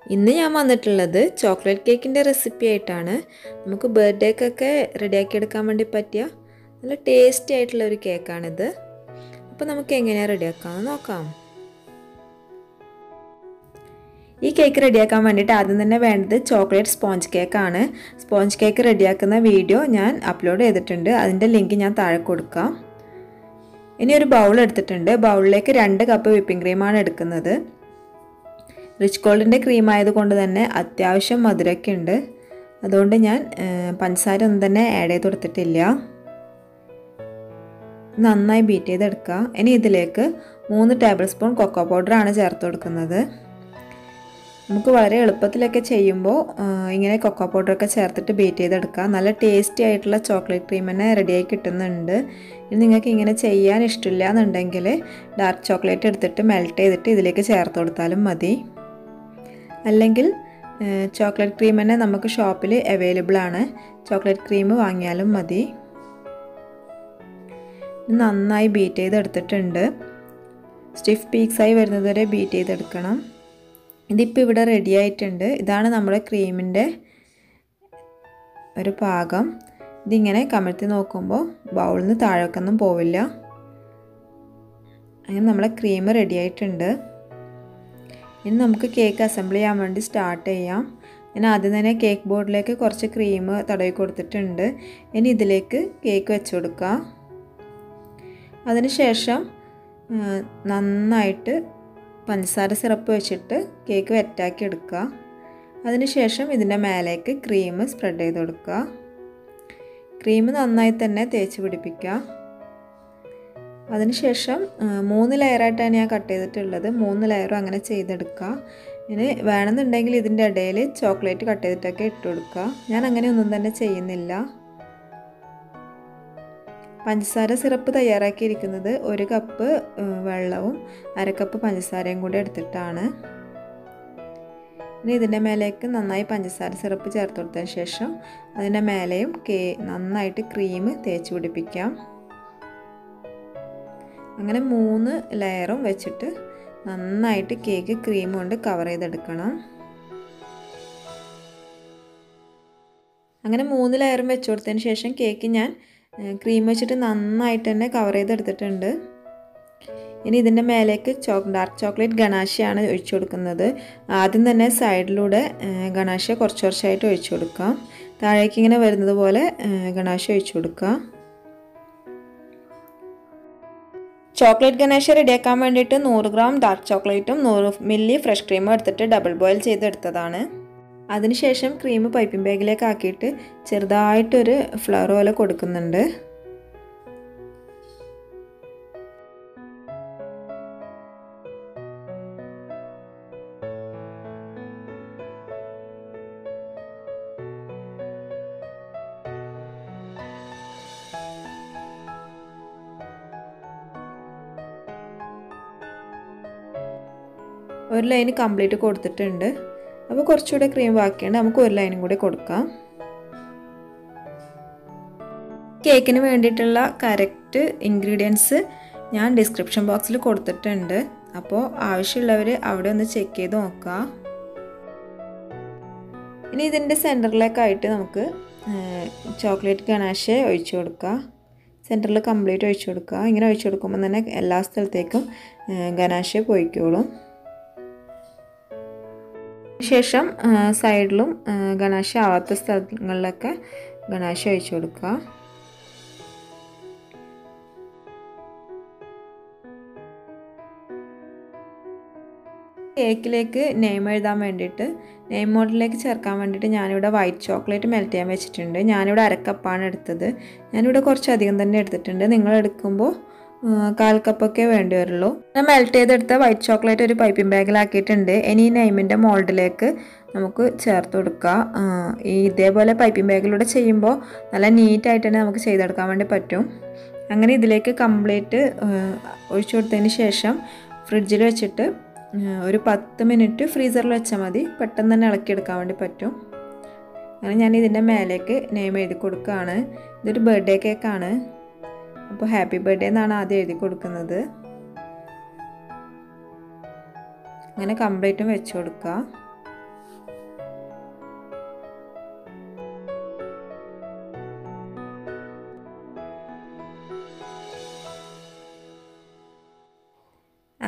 ഇന്ന് ഞാൻ വന്നിട്ടുള്ളത് ചോക്ലേറ്റ് കേക്കിൻ്റെ റെസിപ്പി ആയിട്ടാണ് നമുക്ക് ബർത്ത്ഡേക്കൊക്കെ റെഡിയാക്കി എടുക്കാൻ വേണ്ടി പറ്റിയ നല്ല ടേസ്റ്റി ആയിട്ടുള്ള ഒരു കേക്കാണിത് അപ്പോൾ നമുക്ക് എങ്ങനെയാണ് റെഡിയാക്കാമെന്ന് നോക്കാം ഈ കേക്ക് റെഡിയാക്കാൻ വേണ്ടിയിട്ട് ആദ്യം തന്നെ വേണ്ടത് ചോക്ലേറ്റ് സ്പോഞ്ച് കേക്കാണ് സ്പോഞ്ച് കേക്ക് റെഡിയാക്കുന്ന വീഡിയോ ഞാൻ അപ്ലോഡ് ചെയ്തിട്ടുണ്ട് അതിൻ്റെ ലിങ്ക് ഞാൻ താഴെ കൊടുക്കാം ഇനി ഒരു ബൗൾ എടുത്തിട്ടുണ്ട് ബൗളിലേക്ക് രണ്ട് കപ്പ് വിപ്പിംഗ് ക്രീമാണ് എടുക്കുന്നത് റിച്ച് ഗോൾഡിൻ്റെ ക്രീം ആയതുകൊണ്ട് തന്നെ അത്യാവശ്യം മധുരമൊക്കെ ഉണ്ട് അതുകൊണ്ട് ഞാൻ പഞ്ചസാര ഒന്നും തന്നെ ആഡ് ചെയ്ത് കൊടുത്തിട്ടില്ല നന്നായി ബീറ്റ് ചെയ്തെടുക്കുക ഇനി ഇതിലേക്ക് മൂന്ന് ടേബിൾ സ്പൂൺ കൊക്കോ പൗഡറാണ് ചേർത്ത് കൊടുക്കുന്നത് നമുക്ക് വളരെ എളുപ്പത്തിലൊക്കെ ചെയ്യുമ്പോൾ ഇങ്ങനെ കൊക്കോ പൗഡറൊക്കെ ചേർത്തിട്ട് ബീറ്റ് ചെയ്തെടുക്കുക നല്ല ടേസ്റ്റി ആയിട്ടുള്ള ചോക്ലേറ്റ് ക്രീം തന്നെ റെഡിയായി കിട്ടുന്നുണ്ട് ഇനി നിങ്ങൾക്ക് ഇങ്ങനെ ചെയ്യാൻ ഇഷ്ടമില്ല എന്നുണ്ടെങ്കിൽ ഡാർക്ക് ചോക്ലേറ്റ് എടുത്തിട്ട് മെൽറ്റ് ചെയ്തിട്ട് ഇതിലേക്ക് ചേർത്ത് കൊടുത്താലും മതി അല്ലെങ്കിൽ ചോക്ലേറ്റ് ക്രീം തന്നെ നമുക്ക് ഷോപ്പിൽ അവൈലബിൾ ആണ് ചോക്ലേറ്റ് ക്രീം വാങ്ങിയാലും മതി നന്നായി ബീറ്റ് ചെയ്തെടുത്തിട്ടുണ്ട് സ്റ്റിഫ് പീക്സായി വരുന്നത് വരെ ബീറ്റ് ചെയ്തെടുക്കണം ഇതിപ്പോൾ ഇവിടെ റെഡി ആയിട്ടുണ്ട് ഇതാണ് നമ്മുടെ ക്രീമിൻ്റെ ഒരു പാകം ഇതിങ്ങനെ കമഴ്ത്തി നോക്കുമ്പോൾ ബൗളിൽ നിന്ന് താഴേക്കൊന്നും പോവില്ല അങ്ങനെ നമ്മളെ ക്രീം റെഡി ആയിട്ടുണ്ട് ഇനി നമുക്ക് കേക്ക് അസംബിൾ ചെയ്യാൻ വേണ്ടി സ്റ്റാർട്ട് ചെയ്യാം ഞാൻ ആദ്യം തന്നെ കേക്ക് ബോർഡിലേക്ക് കുറച്ച് ക്രീം തടവി കൊടുത്തിട്ടുണ്ട് ഇനി ഇതിലേക്ക് കേക്ക് വെച്ച് കൊടുക്കുക അതിനുശേഷം നന്നായിട്ട് പഞ്ചസാര സിറപ്പ് വെച്ചിട്ട് കേക്ക് വെറ്റാക്കി എടുക്കുക അതിനുശേഷം ഇതിൻ്റെ മേലേക്ക് ക്രീം സ്പ്രെഡ് ചെയ്ത് കൊടുക്കുക ക്രീം നന്നായി തന്നെ തേച്ച് പിടിപ്പിക്കുക അതിനുശേഷം മൂന്ന് ലെയറായിട്ടാണ് ഞാൻ കട്ട് ചെയ്തിട്ടുള്ളത് മൂന്ന് ലെയറും അങ്ങനെ ചെയ്തെടുക്കുക ഇനി വേണമെന്നുണ്ടെങ്കിൽ ഇതിൻ്റെ ഇടയിൽ ചോക്ലേറ്റ് കട്ട് ചെയ്തിട്ടൊക്കെ ഇട്ട് കൊടുക്കുക ഞാൻ അങ്ങനെ ഒന്നും തന്നെ ചെയ്യുന്നില്ല പഞ്ചസാര സിറപ്പ് തയ്യാറാക്കിയിരിക്കുന്നത് ഒരു കപ്പ് വെള്ളവും അര കപ്പ് പഞ്ചസാരയും കൂടി എടുത്തിട്ടാണ് ഇനി ഇതിൻ്റെ മേലേക്ക് നന്നായി പഞ്ചസാര സിറപ്പ് ചേർത്ത് കൊടുത്തതിന് ശേഷം അതിൻ്റെ മേലെയും കേ നന്നായിട്ട് ക്രീം തേച്ച് പിടിപ്പിക്കാം അങ്ങനെ മൂന്ന് ലെയറും വെച്ചിട്ട് നന്നായിട്ട് കേക്ക് ക്രീം കൊണ്ട് കവർ ചെയ്തെടുക്കണം അങ്ങനെ മൂന്ന് ലെയറും വെച്ച് കൊടുത്തതിന് ശേഷം കേക്ക് ഞാൻ ക്രീം വെച്ചിട്ട് നന്നായിട്ട് തന്നെ കവർ ചെയ്തെടുത്തിട്ടുണ്ട് ഇനി ഇതിൻ്റെ മേലേക്ക് ചോ ഡാർക്ക് ചോക്ലേറ്റ് ഗണാശയാണ് ഒഴിച്ചു കൊടുക്കുന്നത് ആദ്യം തന്നെ സൈഡിലൂടെ ഗണാശ കുറച്ച് കുറച്ചായിട്ട് ഒഴിച്ചു കൊടുക്കാം താഴേക്ക് ഇങ്ങനെ വരുന്നത് പോലെ ഗണാശ ഒഴിച്ചു കൊടുക്കുക ചോക്ലേറ്റ് ഗണേശ റെഡിയാക്കാൻ വേണ്ടിയിട്ട് നൂറ് ഗ്രാം ഡാർക്ക് ചോക്ലേറ്റും നൂറ് മില്ലി ഫ്രഷ് ക്രീമും എടുത്തിട്ട് ഡബിൾ ബോയിൽ ചെയ്തെടുത്തതാണ് അതിനുശേഷം ക്രീം പൈപ്പിംഗ് ബാഗിലേക്ക് ആക്കിയിട്ട് ചെറുതായിട്ടൊരു ഫ്ലവർ പോലെ കൊടുക്കുന്നുണ്ട് ഒരു ലൈൻ കംപ്ലീറ്റ് കൊടുത്തിട്ടുണ്ട് അപ്പോൾ കുറച്ചുകൂടെ ക്രീം ബാക്കിയുണ്ട് നമുക്ക് ഒരു ലൈനും കൂടി കൊടുക്കാം കേക്കിന് വേണ്ടിയിട്ടുള്ള കറക്റ്റ് ഇൻഗ്രീഡിയൻസ് ഞാൻ ഡിസ്ക്രിപ്ഷൻ ബോക്സിൽ കൊടുത്തിട്ടുണ്ട് അപ്പോൾ ആവശ്യമുള്ളവർ അവിടെ ഒന്ന് ചെക്ക് ചെയ്ത് നോക്കുക ഇനി ഇതിൻ്റെ സെൻറ്ററിലേക്കായിട്ട് നമുക്ക് ചോക്ലേറ്റ് ഗണാശ ഒഴിച്ചു കൊടുക്കുക സെൻറ്ററിൽ കംപ്ലീറ്റ് ഒഴിച്ചു കൊടുക്കുക ഇങ്ങനെ ഒഴിച്ചു കൊടുക്കുമ്പോൾ തന്നെ എല്ലാ സ്ഥലത്തേക്കും ഗനാശ പോയിക്കോളും ശേഷം സൈഡിലും ഗണാശ ആവാത്ത സ്ഥലങ്ങളിലൊക്കെ ഗണാശ ഒഴിച്ചു കൊടുക്കുക കേക്കിലേക്ക് നെയിം എഴുതാൻ വേണ്ടിയിട്ട് നെയിം മോഡലിലേക്ക് ചേർക്കാൻ വേണ്ടിയിട്ട് ഞാനിവിടെ വൈറ്റ് ചോക്ലേറ്റ് മെൽറ്റ് ചെയ്യാൻ വെച്ചിട്ടുണ്ട് ഞാനിവിടെ അരക്കപ്പാണ് എടുത്തത് ഞാനിവിടെ കുറച്ചധികം തന്നെ എടുത്തിട്ടുണ്ട് നിങ്ങൾ എടുക്കുമ്പോൾ കാൽ കപ്പൊക്കെ വേണ്ടി വരുള്ളൂ ഞാൻ മെൽറ്റ് ചെയ്തെടുത്ത വൈറ്റ് ചോക്ലേറ്റ് ഒരു പൈപ്പിംഗ് ബാഗിലാക്കിയിട്ടുണ്ട് ഇനി ഈ നെയ്മിൻ്റെ മോൾഡിലേക്ക് നമുക്ക് ചേർത്ത് കൊടുക്കുക ഈ ഇതേപോലെ പൈപ്പിംഗ് ബാഗിലൂടെ ചെയ്യുമ്പോൾ നല്ല നീറ്റായിട്ട് തന്നെ നമുക്ക് ചെയ്തെടുക്കാൻ വേണ്ടി പറ്റും അങ്ങനെ ഇതിലേക്ക് കംപ്ലീറ്റ് ഒഴിച്ചു കൊടുത്തതിന് ശേഷം ഫ്രിഡ്ജിൽ വെച്ചിട്ട് ഒരു പത്ത് മിനിറ്റ് ഫ്രീസറിൽ വെച്ചാൽ മതി പെട്ടെന്ന് തന്നെ ഇളക്കിയെടുക്കാൻ വേണ്ടി പറ്റും അങ്ങനെ ഞാൻ ഇതിൻ്റെ മേലേക്ക് നെയിം എഴുതി കൊടുക്കുകയാണ് ഇതൊരു ബർത്ത്ഡേ കേക്കാണ് അപ്പോൾ ഹാപ്പി ബർത്ത്ഡേ എന്നാണ് ആദ്യം എഴുതി കൊടുക്കുന്നത് അങ്ങനെ കംപ്ലീറ്റും വെച്ച് കൊടുക്കുക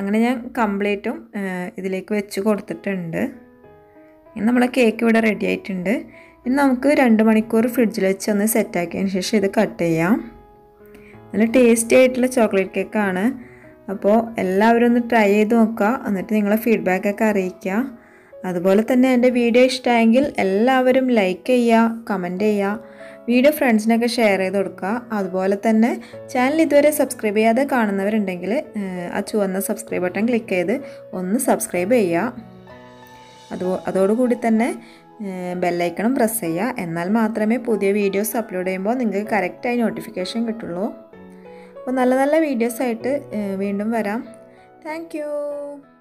അങ്ങനെ ഞാൻ കംപ്ലീറ്റും ഇതിലേക്ക് വെച്ച് കൊടുത്തിട്ടുണ്ട് ഇനി നമ്മളെ കേക്ക് ഇവിടെ റെഡി ആയിട്ടുണ്ട് ഇനി നമുക്ക് രണ്ട് മണിക്കൂർ ഫ്രിഡ്ജിൽ വെച്ച് ഒന്ന് സെറ്റാക്കിയതിന് ശേഷം ഇത് കട്ട് ചെയ്യാം നല്ല ടേസ്റ്റി ആയിട്ടുള്ള ചോക്ലേറ്റ് കേക്കാണ് അപ്പോൾ എല്ലാവരും ഒന്ന് ട്രൈ ചെയ്ത് നോക്കുക എന്നിട്ട് നിങ്ങളെ ഫീഡ്ബാക്കൊക്കെ അറിയിക്കുക അതുപോലെ തന്നെ എൻ്റെ വീഡിയോ ഇഷ്ടമായെങ്കിൽ എല്ലാവരും ലൈക്ക് ചെയ്യുക കമൻറ്റ് ചെയ്യുക വീഡിയോ ഫ്രണ്ട്സിനൊക്കെ ഷെയർ ചെയ്ത് കൊടുക്കുക അതുപോലെ തന്നെ ചാനൽ ഇതുവരെ സബ്സ്ക്രൈബ് ചെയ്യാതെ കാണുന്നവരുണ്ടെങ്കിൽ ആ ചുവന്ന സബ്സ്ക്രൈബ് ബട്ടൺ ക്ലിക്ക് ചെയ്ത് ഒന്ന് സബ്സ്ക്രൈബ് ചെയ്യുക അതോ അതോടുകൂടി തന്നെ ബെല്ലൈക്കണം പ്രസ് ചെയ്യുക എന്നാൽ മാത്രമേ പുതിയ വീഡിയോസ് അപ്ലോഡ് ചെയ്യുമ്പോൾ നിങ്ങൾക്ക് കറക്റ്റായി നോട്ടിഫിക്കേഷൻ കിട്ടുള്ളൂ അപ്പോൾ നല്ല നല്ല വീഡിയോസായിട്ട് വീണ്ടും വരാം താങ്ക്